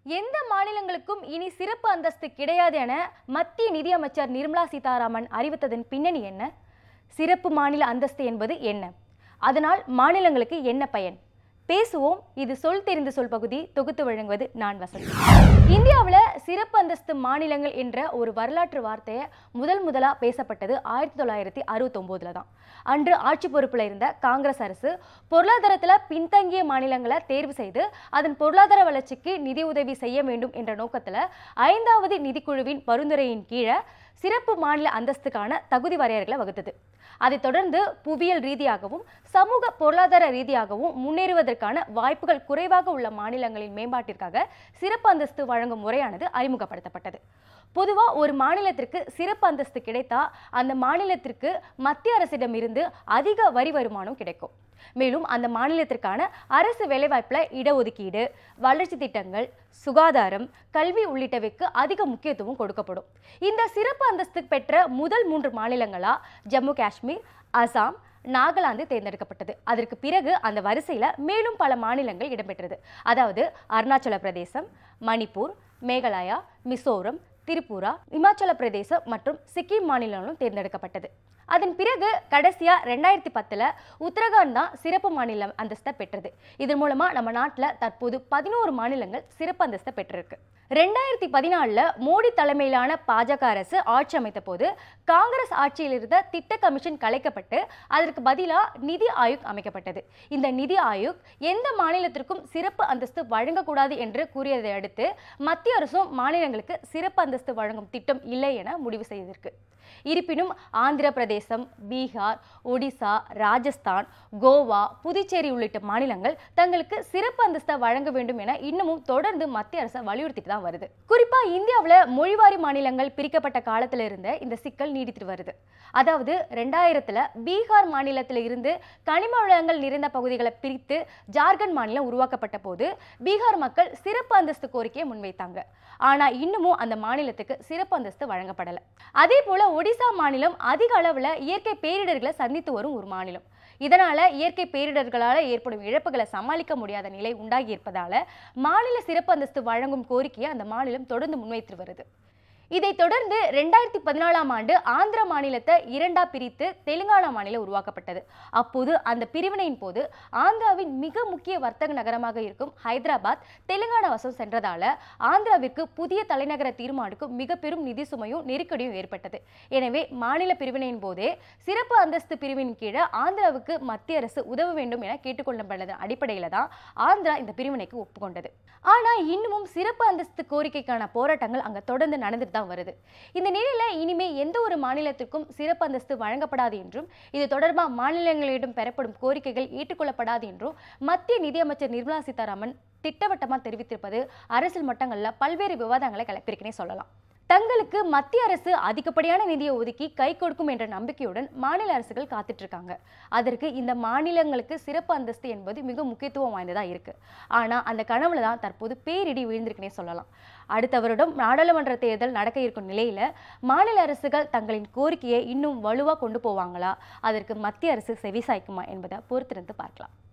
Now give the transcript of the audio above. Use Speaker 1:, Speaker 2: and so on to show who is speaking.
Speaker 1: எந்த மாநிலங்களுக்கும் இனி சிறப்பு அந்தஸ்து கிடையாது என மத்திய நிதியமைச்சர் நிர்மலா சீதாராமன் அறிவித்ததன் பின்னணி என்ன சிறப்பு மாநில அந்தஸ்து என்பது என்ன அதனால் மாநிலங்களுக்கு என்ன பயன் பேசுவோம் இது சொல் தெரிந்து சொல் பகுதி தொகுத்து வழங்குவது நான் வசந்த் இந்தியாவில் சிறப்பு அந்தஸ்து மாநிலங்கள் என்ற ஒரு வரலாற்று வார்த்தையை முதல் முதலா பேசப்பட்டது ஆயிரத்தி தொள்ளாயிரத்தி அறுபத்தொம்போதுல தான் அன்று ஆட்சி பொறுப்பில் இருந்த காங்கிரஸ் அரசு பொருளாதாரத்தில் பின்தங்கிய மாநிலங்களை தேர்வு செய்து அதன் பொருளாதார வளர்ச்சிக்கு நிதி உதவி செய்ய வேண்டும் என்ற நோக்கத்தில் ஐந்தாவது நிதிக்குழுவின் பரிந்துரையின் கீழே சிறப்பு மாநில அந்தஸ்துக்கான தகுதி வரையறைகளை வகுத்தது அதைத் தொடர்ந்து புவியியல் ரீதியாகவும் சமூக பொருளாதார ரீதியாகவும் முன்னேறுவதற்கான வாய்ப்புகள் குறைவாக உள்ள மாநிலங்களின் மேம்பாட்டிற்காக சிறப்பு அந்தஸ்து வழங்கும் முறையானது அறிமுகப்படுத்தப்பட்டது பொதுவாக ஒரு மாநிலத்திற்கு சிறப்பு அந்தஸ்து கிடைத்தா அந்த மாநிலத்திற்கு மத்திய அரசிடம் இருந்து அதிக வரி வருமானம் கிடைக்கும் மேலும் அந்த மாநிலத்திற்கான அரசு வேலைவாய்ப்பில் இடஒதுக்கீடு வளர்ச்சி திட்டங்கள் சுகாதாரம் கல்வி உள்ளிட்டவைக்கு அதிக முக்கியத்துவம் கொடுக்கப்படும் இந்த சிறப்பு அந்தஸ்து பெற்ற முதல் மூன்று மாநிலங்களா ஜம்மு காஷ்மீர் அசாம் நாகாலாந்து தேர்ந்தெடுக்கப்பட்டது அதற்கு பிறகு அந்த வரிசையில் மேலும் பல மாநிலங்கள் இடம்பெற்றது அதாவது அருணாச்சல பிரதேசம் மணிப்பூர் மேகாலயா மிசோரம் திரிபுரா இமாச்சல பிரதேசம் மற்றும் சிக்கிம் மாநிலங்களும் தேர்ந்தெடுக்கப்பட்டது அதன் பிறகு கடைசியா ரெண்டாயிரத்தி பத்துல உத்தரகாண்ட் தான் சிறப்பு மாநில அந்தஸ்தை பெற்றது இதன் மூலமா நம்ம நாட்டில் தற்போது பதினோரு மாநிலங்கள் சிறப்பு அந்தஸ்தை பெற்றிருக்கு ரெண்டாயிரத்தி பதினாலில் மோடி தலைமையிலான பாஜக அரசு ஆட்சி அமைத்த போது காங்கிரஸ் ஆட்சியில் இருந்த திட்ட கமிஷன் கலைக்கப்பட்டு அதற்கு பதிலாக நிதி ஆயோக் அமைக்கப்பட்டது இந்த நிதி ஆயோக் எந்த மாநிலத்திற்கும் சிறப்பு அந்தஸ்து வழங்கக்கூடாது என்று கூறியதை அடுத்து மத்திய அரசும் மாநிலங்களுக்கு சிறப்பு அந்தஸ்து வழங்கும் திட்டம் இல்லை என முடிவு செய்திருக்கு இருப்பினும் ஆந்திர பிரதேசம் பீகார் ஒடிசா ராஜஸ்தான் கோவா புதுச்சேரி உள்ளிட்ட மாநிலங்கள் தங்களுக்கு சிறப்பு அந்தஸ்தை வழங்க வேண்டும் என இன்னமும் தொடர்ந்து மத்திய அரசு வலியுறுத்திட்டு தான் வருது குறிப்பா இந்தியாவில் மொழிவாரி மாநிலங்கள் பிரிக்கப்பட்ட காலத்துல இருந்த இந்த சிக்கல் நீடித்து வருது அதாவது ரெண்டாயிரத்துல பீகார் மாநிலத்தில் இருந்து கனிம வளங்கள் நிறைந்த பகுதிகளை பிரித்து ஜார்க்கண்ட் மாநிலம் உருவாக்கப்பட்ட போது பீகார் மக்கள் சிறப்பு அந்தஸ்து கோரிக்கையை முன்வைத்தாங்க ஆனா இன்னமும் அந்த மாநிலத்துக்கு சிறப்பு அந்தஸ்து வழங்கப்படலை அதே போல ஒடிசா மாநிலம் அதிக அளவில் இயற்கை பேரிடர்களை சந்தித்து வரும் ஒரு மாநிலம் இதனால இயற்கை பேரிடர்களால் ஏற்படும் இழப்புகளை சமாளிக்க முடியாத நிலை உண்டாகி இருப்பதால மாநில சிறப்பு அந்தஸ்து வழங்கும் கோரிக்கையை அந்த மாநிலம் தொடர்ந்து முன்வைத்து வருது இதைத் தொடர்ந்து ரெண்டாயிரத்தி பதினாலாம் ஆண்டு ஆந்திர மாநிலத்தை இரண்டா பிரித்து தெலுங்கானா மாநிலம் உருவாக்கப்பட்டது அப்போது அந்த பிரிவினையின் போது ஆந்திராவின் மிக முக்கிய வர்த்தக நகரமாக இருக்கும் ஹைதராபாத் தெலுங்கானா வசம் சென்றதால ஆந்திராவிற்கு புதிய தலைநகர தீர்மானுக்கு மிக பெரும் நிதி சுமையும் நெருக்கடியும் ஏற்பட்டது எனவே மாநில பிரிவினையின் போதே சிறப்பு அந்தஸ்து பிரிவின் கீழே ஆந்திராவுக்கு மத்திய அரசு உதவ வேண்டும் என கேட்டுக்கொள்ளப்பட்டதன் அடிப்படையில் தான் ஆந்திரா இந்த பிரிவினைக்கு ஒப்புக்கொண்டது ஆனால் இன்னமும் சிறப்பு அந்தஸ்து கோரிக்கைக்கான போராட்டங்கள் அங்கே தொடர்ந்து நடந்துட்டு தான் வருது இந்த நிலையில இனிமே எந்த ஒரு மாநிலத்திற்கும் சிறப்பு அந்தஸ்து வழங்கப்படாது என்றும் இது தொடர்பாக மாநிலங்களிடம் பெறப்படும் கோரிக்கைகள் ஏற்றுக்கொள்ளப்படாது என்றும் மத்திய நிதியமைச்சர் நிர்மலா சீதாராமன் திட்டவட்டமாக தெரிவித்திருப்பது அரசியல் மட்டங்களில் பல்வேறு விவாதங்களை கிளப்பியிருக்குனே சொல்லலாம் தங்களுக்கு மத்திய அரசு அதிகப்படியான நிதியை ஒதுக்கி கை கொடுக்கும் என்ற நம்பிக்கையுடன் மாநில அரசுகள் காத்துட்டு இருக்காங்க அதற்கு இந்த மாநிலங்களுக்கு சிறப்பு அந்தஸ்து என்பது மிக முக்கியத்துவம் வாய்ந்ததா இருக்கு ஆனா அந்த கனவுல தான் தற்போது பேரிடி விழுந்திருக்குனே சொல்லலாம் அடுத்த வருடம் நாடாளுமன்ற தேர்தல் நடக்க இருக்கும் நிலையில மாநில அரசுகள் தங்களின் கோரிக்கையை இன்னும் வலுவா கொண்டு போவாங்களா அதற்கு மத்திய அரசு செவிசாய்க்குமா என்பதை பொறுத்திருந்து பார்க்கலாம்